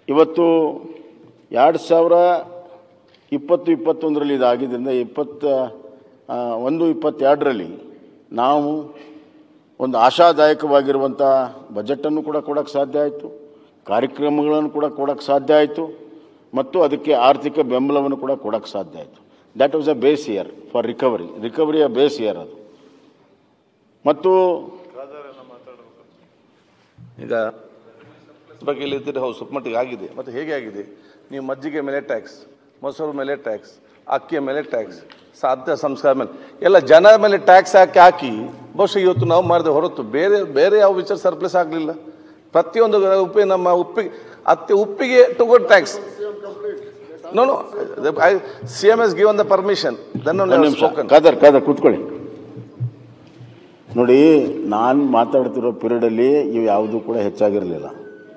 ಇವತ್ತು ಎರಡು ಸಾವಿರ ಇಪ್ಪತ್ತು ಇಪ್ಪತ್ತೊಂದರಲ್ಲಿ ಇದಾಗಿದ್ದರಿಂದ ಇಪ್ಪತ್ತ ಆ, ಒಂದು ಇಪ್ಪತ್ತೆರಡರಲ್ಲಿ ನಾವು ಒಂದು ಆಶಾದಾಯಕವಾಗಿರುವಂಥ ಬಜೆಟನ್ನು ಕೂಡ ಕೊಡೋಕ್ಕೆ ಸಾಧ್ಯ ಆಯಿತು ಕಾರ್ಯಕ್ರಮಗಳನ್ನು ಕೂಡ ಕೊಡೋಕ್ಕೆ ಸಾಧ್ಯ ಆಯಿತು ಮತ್ತು ಅದಕ್ಕೆ ಆರ್ಥಿಕ ಬೆಂಬಲವನ್ನು ಕೂಡ ಕೊಡೋಕ್ಕೆ ಸಾಧ್ಯ ಆಯಿತು that was a base year for recovery ರಿಕವರಿಯ ಬೇಸ್ ಇಯರ್ ಅದು ಮತ್ತು ಈಗ ಬಗ್ಗೆ ಇಲ್ಲಿದ್ದರೆ ಹೌದು ಸ್ವಲ್ಪ ಮಟ್ಟಿಗೆ ಆಗಿದೆ ಮತ್ತು ಹೇಗೆ ಆಗಿದೆ ನೀವು ಮಜ್ಜಿಗೆ ಮೇಲೆ ಟ್ಯಾಕ್ಸ್ ಮೊಸರು ಮೇಲೆ ಟ್ಯಾಕ್ಸ್ ಅಕ್ಕಿಯ ಮೇಲೆ ಟ್ಯಾಕ್ಸ್ ಸಾಧ್ಯ ಸಂಸ್ಕಾರ ಮೇಲೆ ಎಲ್ಲ ಜನ ಮೇಲೆ ಟ್ಯಾಕ್ಸ್ ಹಾಕಿ ಹಾಕಿ ಬಹುಶಃ ಇವತ್ತು ನಾವು ಮಾಡಿದೆ ಹೊರತು ಬೇರೆ ಬೇರೆ ಯಾವ ವಿಚಾರ ಸರ್ಪ್ಲಸ್ ಆಗಲಿಲ್ಲ ಪ್ರತಿಯೊಂದು ಉಪ್ಪಿ ನಮ್ಮ ಉಪ್ಪಿಗೆ ಅತ್ತೆ ಉಪ್ಪಿಗೆ ಟುಗೋಡ್ tax no no C M S given the permission then ಒಂದು ನಿಮಿಷ ಕಾದರ್ ಕಾದರ್ ಕೂತ್ಕೊಳ್ಳಿ ನೋಡಿ ನಾನು ಮಾತಾಡ್ತಿರೋ ಪೀರಿಯಡಲ್ಲಿ ಇವು ಯಾವುದೂ ಕೂಡ ಹೆಚ್ಚಾಗಿರಲಿಲ್ಲ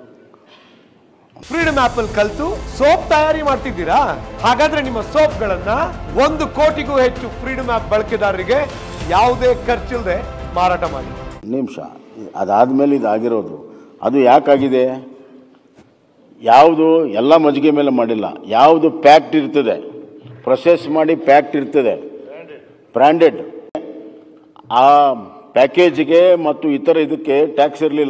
ಫ್ರೀಡಮ್ ಆಪ್ ಅಲ್ಲಿ ಕಲ್ತು ಸೋಪ್ ತಯಾರಿ ಮಾಡ್ತಿದ್ದೀರಾ ಹಾಗಾದ್ರೆ ನಿಮ್ಮ ಸೋಪ್ಗಳನ್ನ ಒಂದು ಕೋಟಿಗೂ ಹೆಚ್ಚು ಫ್ರೀಡಮ್ ಆಪ್ ಬಳಕೆದಾರರಿಗೆ ಯಾವುದೇ ಖರ್ಚಿಲ್ಲದೆ ಮಾರಾಟ ಮಾಡಿ ನಿಮಿಷ ಅದಾದಮೇಲೆ ಇದಾಗಿರೋದು ಅದು ಯಾಕಾಗಿದೆ ಯಾವುದು ಎಲ್ಲ ಮಜ್ಜಿಗೆ ಮೇಲೆ ಮಾಡಿಲ್ಲ ಯಾವುದು ಪ್ಯಾಕ್ಟ್ ಇರ್ತದೆ ಪ್ರೊಸೆಸ್ ಮಾಡಿ ಪ್ಯಾಕ್ಟ್ ಇರ್ತದೆ ಬ್ರ್ಯಾಂಡೆಡ್ ಆ ಪ್ಯಾಕೇಜಿಗೆ ಮತ್ತು ಇತರ ಇದಕ್ಕೆ ಟ್ಯಾಕ್ಸ್ ಇರಲಿಲ್ಲ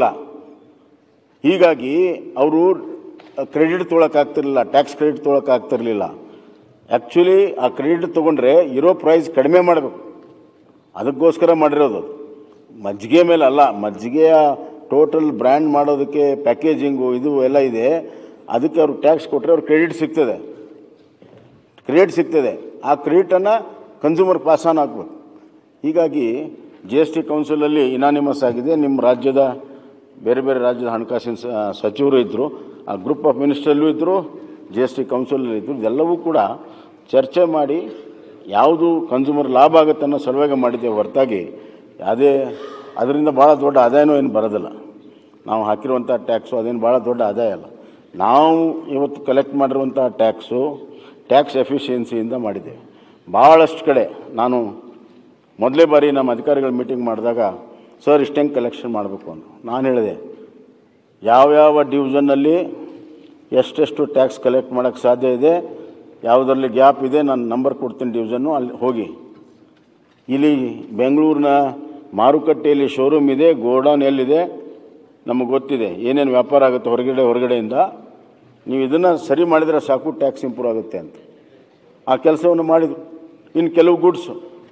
ಹೀಗಾಗಿ ಅವರು ಕ್ರೆಡಿಟ್ ತೊಗೊಳಕ್ಕಾಗ್ತಿರ್ಲಿಲ್ಲ ಟ್ಯಾಕ್ಸ್ ಕ್ರೆಡಿಟ್ ತೊಗೊಳಕ್ಕಾಗ್ತಿರ್ಲಿಲ್ಲ ಆ್ಯಕ್ಚುಲಿ ಆ ಕ್ರೆಡಿಟ್ ತೊಗೊಂಡ್ರೆ ಇರೋ ಪ್ರೈಸ್ ಕಡಿಮೆ ಮಾಡಬೇಕು ಅದಕ್ಕೋಸ್ಕರ ಮಾಡಿರೋದು ಅದು. ಮಜ್ಜಿಗೆ ಮೇಲೆ ಅಲ್ಲ ಮಜ್ಜಿಗೆಯ ಟೋಟಲ್ ಬ್ರ್ಯಾಂಡ್ ಮಾಡೋದಕ್ಕೆ ಪ್ಯಾಕೇಜಿಂಗು ಇದು ಎಲ್ಲ ಇದೆ ಅದಕ್ಕೆ ಅವ್ರು ಟ್ಯಾಕ್ಸ್ ಕೊಟ್ಟರೆ ಅವ್ರು ಕ್ರೆಡಿಟ್ ಸಿಗ್ತದೆ ಕ್ರೆಡಿಟ್ ಸಿಗ್ತದೆ ಆ ಕ್ರೆಡಿಟನ್ನು ಕನ್ಸ್ಯೂಮರ್ ಪಾಸ್ ಆನ್ ಆಗಬೇಕು ಹೀಗಾಗಿ ಜಿ ಎಸ್ ಟಿ ಕೌನ್ಸಿಲಲ್ಲಿ ಇನಾನಿಮಸ್ ಆಗಿದೆ ನಿಮ್ಮ ರಾಜ್ಯದ ಬೇರೆ ಬೇರೆ ರಾಜ್ಯದ ಹಣಕಾಸಿನ ಸ- ಸಚಿವರು ಇದ್ದರು ಆ ಗ್ರೂಪ್ ಆಫ್ ಮಿನಿಸ್ಟರ್ಲ್ಲೂ ಇದ್ದರು ಜಿ ಎಸ್ ಟಿ ಕೌನ್ಸಿಲಲ್ಲಿ ಇದ್ದರು ಇದೆಲ್ಲವೂ ಕೂಡ ಚರ್ಚೆ ಮಾಡಿ ಯಾವುದು ಕನ್ಸ್ಯೂಮರ್ ಲಾಭ ಆಗುತ್ತೆ ಅನ್ನೋ ಸಲುವಾಗಿ ಮಾಡಿದ್ದೇವೆ ಹೊರತಾಗಿ ಯಾವುದೇ ಅದರಿಂದ ಭಾಳ ದೊಡ್ಡ ಆದಾಯನೂ ಏನು ಬರೋದಿಲ್ಲ ನಾವು ಹಾಕಿರುವಂಥ ಟ್ಯಾಕ್ಸು ಅದೇನು ಭಾಳ ದೊಡ್ಡ ಆದಾಯ ಅಲ್ಲ ನಾವು ಇವತ್ತು ಕಲೆಕ್ಟ್ ಮಾಡಿರುವಂಥ ಟ್ಯಾಕ್ಸು ಟ್ಯಾಕ್ಸ್ ಎಫಿಷಿಯನ್ಸಿಯಿಂದ ಮಾಡಿದ್ದೇವೆ ಭಾಳಷ್ಟು ಕಡೆ ನಾನು ಮೊದಲೇ ಬಾರಿ ನಮ್ಮ ಅಧಿಕಾರಿಗಳ ಮೀಟಿಂಗ್ ಮಾಡಿದಾಗ ಸರ್ ಇಷ್ಟೆಂಗೆ ಕಲೆಕ್ಷನ್ ಮಾಡಬೇಕು ಅಂತ ನಾನು ಹೇಳಿದೆ ಯಾವ್ಯಾವ ಡಿವಿಷನ್ನಲ್ಲಿ ಎಷ್ಟೆಷ್ಟು ಟ್ಯಾಕ್ಸ್ ಕಲೆಕ್ಟ್ ಮಾಡೋಕ್ಕೆ ಸಾಧ್ಯ ಇದೆ ಯಾವುದರಲ್ಲಿ ಗ್ಯಾಪ್ ಇದೆ ನಾನು ನಂಬರ್ ಕೊಡ್ತೀನಿ ಡಿವಿಷನ್ನು ಅಲ್ಲಿ ಹೋಗಿ ಇಲ್ಲಿ ಬೆಂಗಳೂರಿನ ಮಾರುಕಟ್ಟೆಯಲ್ಲಿ ಶೋರೂಮ್ ಇದೆ ಗೋಡೌನ್ ಎಲ್ಲಿದೆ ನಮಗೆ ಗೊತ್ತಿದೆ ಏನೇನು ವ್ಯಾಪಾರ ಆಗುತ್ತೆ ಹೊರಗಡೆ ಹೊರಗಡೆಯಿಂದ ನೀವು ಇದನ್ನು ಸರಿ ಮಾಡಿದರೆ ಸಾಕು ಟ್ಯಾಕ್ಸ್ ಇಂಪ್ರೂವ್ ಆಗುತ್ತೆ ಅಂತ ಆ ಕೆಲಸವನ್ನು ಮಾಡಿದರು ಇನ್ನು ಕೆಲವು ಗುಡ್ಸು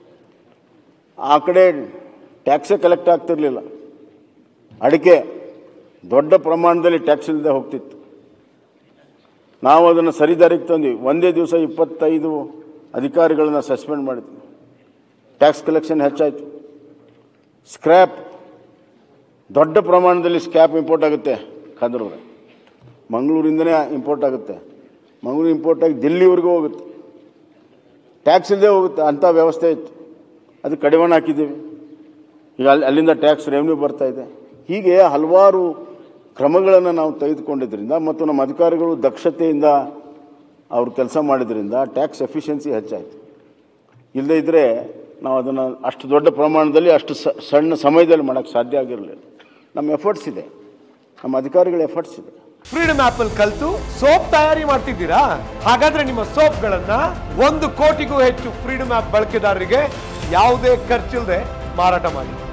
ಆ ಕಡೆ ಟ್ಯಾಕ್ಸೇ ಕಲೆಕ್ಟ್ ಆಗ್ತಿರಲಿಲ್ಲ ಅಡಿಕೆ ದೊಡ್ಡ ಪ್ರಮಾಣದಲ್ಲಿ ಟ್ಯಾಕ್ಸ್ ಇಲ್ಲದೆ ಹೋಗ್ತಿತ್ತು ನಾವು ಅದನ್ನು ಸರಿದಾರಿಗೆ ತಂದ್ವಿ ಒಂದೇ ದಿವಸ ಇಪ್ಪತ್ತೈದು ಅಧಿಕಾರಿಗಳನ್ನ ಸಸ್ಪೆಂಡ್ ಮಾಡಿದ್ವಿ ಟ್ಯಾಕ್ಸ್ ಕಲೆಕ್ಷನ್ ಹೆಚ್ಚಾಯಿತು ಸ್ಕ್ರ್ಯಾಪ್ ದೊಡ್ಡ ಪ್ರಮಾಣದಲ್ಲಿ ಸ್ಕ್ರ್ಯಾಪ್ ಇಂಪೋರ್ಟ್ ಆಗುತ್ತೆ ಖಾದರ್ವ್ರೆ ಮಂಗಳೂರಿಂದನೇ ಇಂಪೋರ್ಟ್ ಆಗುತ್ತೆ ಮಂಗಳೂರು ಇಂಪೋರ್ಟ್ ಆಗಿ ದಿಲ್ಲಿವರೆಗೂ ಹೋಗುತ್ತೆ ಟ್ಯಾಕ್ಸ್ ಇಲ್ಲದೆ ಹೋಗುತ್ತೆ ಅಂಥ ವ್ಯವಸ್ಥೆ ಇತ್ತು ಅದು ಕಡಿವಾಣ ಹಾಕಿದ್ದೀವಿ ಈಗ ಅಲ್ಲಿ ಅಲ್ಲಿಂದ ಟ್ಯಾಕ್ಸ್ ರೆವೆನ್ಯೂ ಬರ್ತಾ ಇದೆ ಹೀಗೆ ಹಲವಾರು ಕ್ರಮಗಳನ್ನು ನಾವು ತೆಗೆದುಕೊಂಡಿದ್ದರಿಂದ ಮತ್ತು ನಮ್ಮ ಅಧಿಕಾರಿಗಳು ದಕ್ಷತೆಯಿಂದ ಅವರು ಕೆಲಸ ಮಾಡಿದ್ರಿಂದ ಟ್ಯಾಕ್ಸ್ ಎಫಿಷಿಯನ್ಸಿ ಹೆಚ್ಚಾಯಿತು ಇಲ್ಲದೇ ಇದ್ದರೆ ನಾವು ಅದನ್ನು ಅಷ್ಟು ದೊಡ್ಡ ಪ್ರಮಾಣದಲ್ಲಿ ಅಷ್ಟು ಸ- ಸಣ್ಣ ಸಮಯದಲ್ಲಿ ಮಾಡೋಕ್ಕೆ ಸಾಧ್ಯ ಆಗಿರಲಿಲ್ಲ ನಮ್ಮ ಎಫರ್ಟ್ಸ್ ಇದೆ ನಮ್ಮ ಅಧಿಕಾರಿಗಳ ಎಫರ್ಟ್ಸ್ ಇದೆ ಫ್ರೀಡಮ್ ಆಪ್ ಅಲ್ಲಿ ಕಲ್ತು ಸೋಪ್ ತಯಾರಿ ಮಾಡ್ತಿದ್ದೀರಾ ಹಾಗಾದ್ರೆ ನಿಮ್ಮ ಸೋಪ್ಗಳನ್ನ ಒಂದು ಕೋಟಿಗೂ ಹೆಚ್ಚು ಫ್ರೀಡಮ್ ಆಪ್ ಬಳಕೆದಾರರಿಗೆ ಯಾವುದೇ ಖರ್ಚಿಲ್ಲದೆ ಮಾರಾಟ ಮಾಡಿ